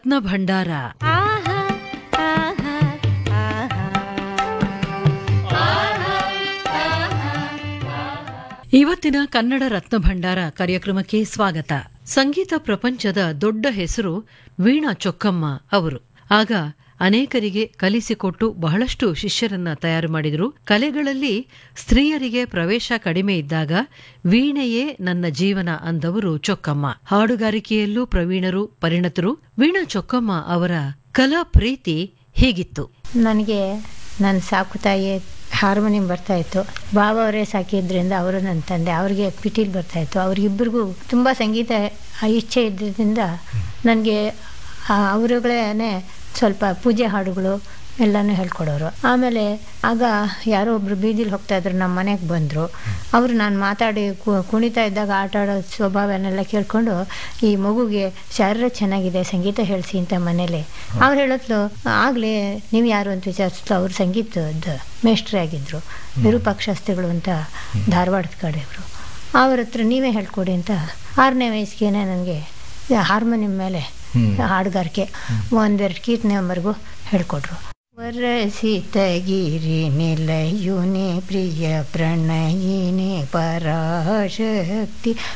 ರತ್ನ ಭಂಡಾರ ಆಹಾ ಆಹಾ ಇವತ್ತಿನ ಕನ್ನಡ ರತ್ನ ಭಂಡಾರ ಕಾರ್ಯಕ್ರಮಕ್ಕೆ ಸ್ವಾಗತ ಸಂಗೀತ ಪ್ರಪಂಚದ ದೊಡ್ಡ ಹೆಸರು ವೀಣಾ ಚೊಕ್ಕಮ್ಮ ಅವರು ಆಗ ಅನೇಕರಿಗೆ ಕಲಿಸಿಕೊಟ್ಟು ಬಹಳಷ್ಟು ಶಿಷ್ಯರನ್ನ ತಯಾರು ಮಾಡಿದರು ಕಲೆಗಳಲ್ಲಿ ಸ್ತ್ರೀಯರಿಗೆ ಪ್ರವೇಶ ಕಡಿಮೆ ಇದ್ದಾಗ ವೀಣೆಯೇ ನನ್ನ ಜೀವನ ಅಂದವರು ಚೊಕ್ಕಮ್ಮ ಹಾಡುಗಾರಿಕೆಯಲ್ಲೂ ಪ್ರವೀಣರು ಪರಿಣತರು ವೀಣಾ ಚೊಕ್ಕಮ್ಮ ಅವರ ಕಲಾ ಪ್ರೀತಿ ಹೀಗಿತ್ತು ನನಗೆ ನನ್ನ ಸಾಕು ತಾಯಿ ಹಾರ್ಮೋನಿಯಂ ಬರ್ತಾ ಇತ್ತು ಬಾಬಾ ಅವರೇ ಸಾಕಿದ್ರಿಂದ ಅವರು ನನ್ನ ತಂದೆ ಅವ್ರಿಗೆ ಪಿಟೀಲ್ ಬರ್ತಾ ಇತ್ತು ಅವ್ರಿಗಿಬ್ಬರಿಗೂ ತುಂಬ ಸಂಗೀತ ಇಚ್ಛೆ ಇದ್ದಿದ್ದರಿಂದ ನನಗೆ ಅವರುಗಳೇ ಸ್ವಲ್ಪ ಪೂಜೆ ಹಾಡುಗಳು ಎಲ್ಲನೂ ಹೇಳ್ಕೊಡೋರು ಆಮೇಲೆ ಆಗ ಯಾರೋ ಒಬ್ರು ಬೀದಿಲಿ ಹೋಗ್ತಾ ಇದ್ರು ನಮ್ಮ ಮನೆಗೆ ಬಂದರು ಅವರು ನಾನು ಮಾತಾಡಿ ಕು- ಕುಣಿತಾ ಇದ್ದಾಗ ಆಟ ಆಡೋ ಸ್ವಭಾವನೆಲ್ಲ ಕೇಳ್ಕೊಂಡು ಈ ಮಗುಗೆ ಶಾರೀರ ಚೆನ್ನಾಗಿದೆ ಸಂಗೀತ ಹೇಳಿಸಿ ಅಂತ ಮನೇಲಿ ಅವ್ರು ಹೇಳತ್ಲು ಆಗಲೇ ನೀವು ಯಾರು ಅಂತ ವಿಚಾರಿಸ್ಲು ಅವ್ರು ಸಂಗೀತದ ಮೇಷ್ಟ್ರೇ ಆಗಿದ್ದರು ವಿರೂಪಾಕ್ಷಾಸ್ತ್ರಿಗಳು ಅಂತ ಧಾರವಾಡದ ಕಡೆಯವರು ಅವ್ರ ಹತ್ರ ನೀವೇ ಹೇಳ್ಕೊಡಿ ಅಂತ ಆರನೇ ವಯಸ್ಸಿಗೆ ನನಗೆ ಹಾರ್ಮೋನಿಯಂ ಮೇಲೆ ಹಾಡುಗಾರಿಕೆ ಒಂದೆರಡು ಕೀರ್ತನೆವರೆಗೂ ಹೇಳ್ಕೊಟ್ರು ವರಸಿತಗಿರಿ ನಿಲಯುನಿ ಪ್ರಿಯ ಪ್ರಣಯಿನಿ ಪರಾಶಕ್ತಿ